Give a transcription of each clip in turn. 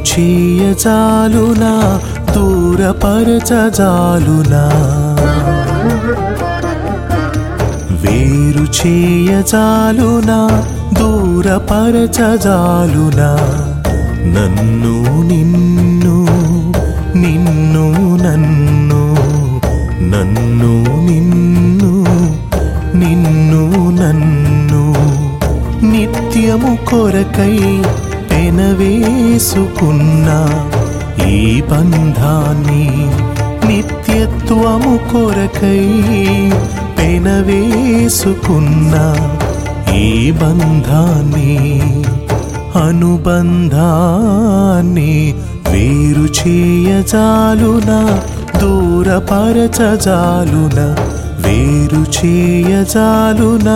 చేయజాలునా దూరపరచజాలునా వేరు చేయజాలునా దూరపరచజాలునా నన్ను నిన్ను నిన్ను నన్ను నన్ను నిన్ను నిన్ను నన్ను నిత్యము కొరకై పెనవేసుకున్న ఈ బంధాన్ని నిత్యత్వము కొరకై పెనవేసుకున్న ఈ బంధాన్ని అనుబంధాన్ని వేరు చేయజాలునా దూరపరచజాలునా వేరు చేయజాలునా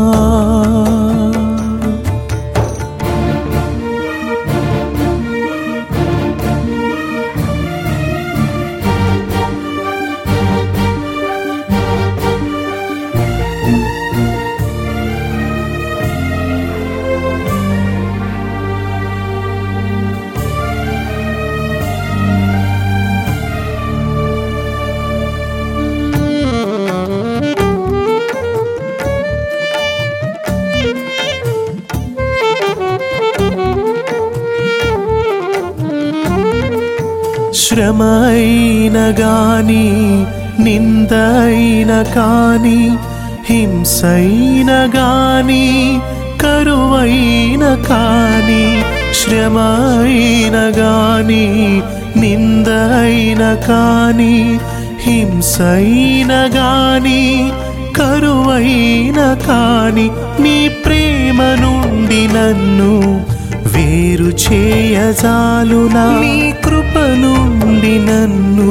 శ్రమ అయిన గాని నిందైన కాని హింసైన గాని కరువైన కాని శ్రమ అయిన గాని నిందైన కాని హింసైన గాని కరువైన కాని నీ ప్రేమ నుండి నన్ను వేరు చేయజాలునా నీ కృప నుండి నన్ను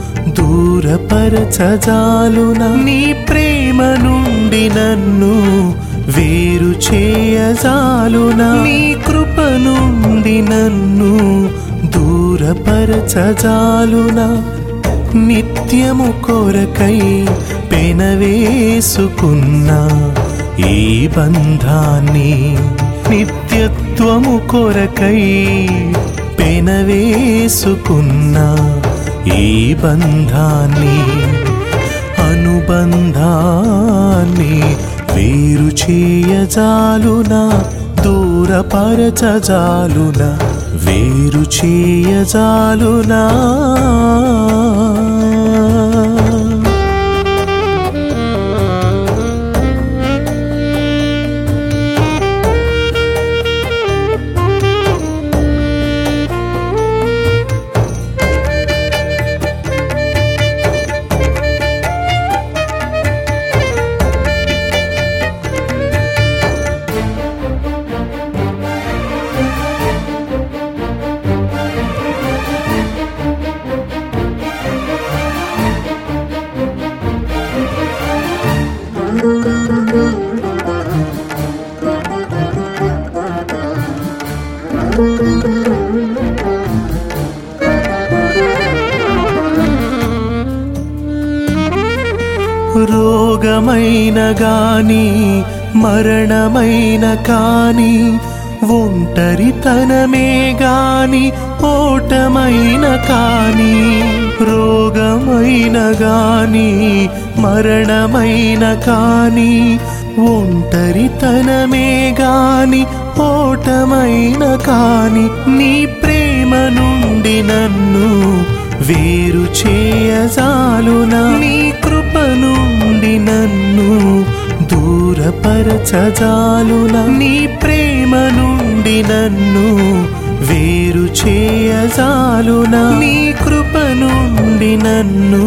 దూరపరచజాలునా నీ ప్రేమ నుండి నన్ను వేరు చేయజాలునా నీ కృప నుండి నన్ను దూరపరచజాలునా నిత్యము కొరకై పెనవేసుకున్న ఈ బంధాన్ని నిత్యత్వము కొరకై పెనవేసుకున్న ఈ బంధాన్ని అనుబంధాన్ని వేరు చేయజాలునా దూరపరచజాలునా వేరు చేయజాలునా రోగమైన గాని మరణమైన కాని ఒంటరితనమే గాని ఓటమైన కాని రోగమైన గాని మరణమైన కాని ఒంటరితనమే గాని ఓటమైన కాని నీ ప్రేమ నుండి నన్ను వేరు చేయజాలునా నీ కృప నుండి నన్ను దూరపరచజాలునా నీ ప్రేమ నుండి నన్ను వేరు చేయజాలునా నీ కృప నుండి నన్ను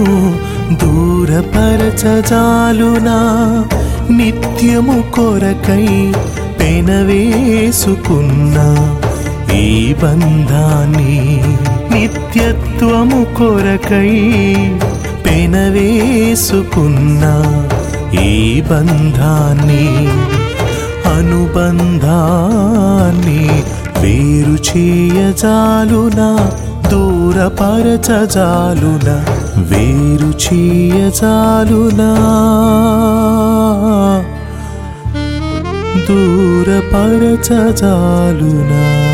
దూరపరచజాలునా నిత్యము కొరకై పెనవేసుకున్న ఈ బంధాన్ని నిత్యత్వము కొరకై పెనవేసుకున్న ఈ బంధాన్ని అనుబంధాన్ని వేరు చేయజాలునా దూరపరచజాలునా వేరు చేయజాలునా దూరపరచజాలునా